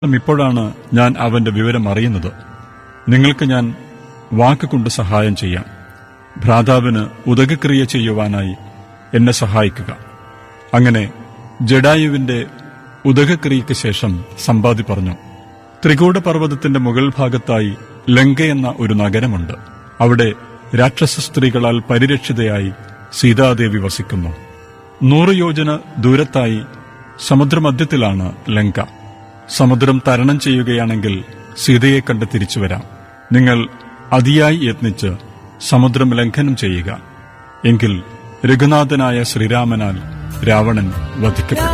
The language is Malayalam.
ഇപ്പോഴാണ് ഞാൻ അവന്റെ വിവരം അറിയുന്നത് നിങ്ങൾക്ക് ഞാൻ വാക്കുകൊണ്ട് സഹായം ചെയ്യാം ഭ്രാതാവിന് ഉദകക്രിയ ചെയ്യുവാനായി എന്നെ സഹായിക്കുക അങ്ങനെ ജഡായുവിന്റെ ഉദകക്രിയയ്ക്ക് ശേഷം സമ്പാദി പറഞ്ഞു ത്രികൂട പർവ്വതത്തിന്റെ മുകൾ ഭാഗത്തായി ലങ്ക എന്ന ഒരു നഗരമുണ്ട് അവിടെ രാക്ഷസ സ്ത്രീകളാൽ പരിരക്ഷിതയായി സീതാദേവി വസിക്കുന്നു നൂറ് യോജന ദൂരത്തായി സമുദ്രമധ്യത്തിലാണ് ലങ്ക സമുദ്രം തരണം ചെയ്യുകയാണെങ്കിൽ സീതയെ കണ്ട് തിരിച്ചു വരാം നിങ്ങൾ അതിയായി യത്നിച്ച് സമുദ്രം ലംഘനം ചെയ്യുക എങ്കിൽ രഘുനാഥനായ ശ്രീരാമനാൽ രാവണൻ വധിക്കപ്പെടും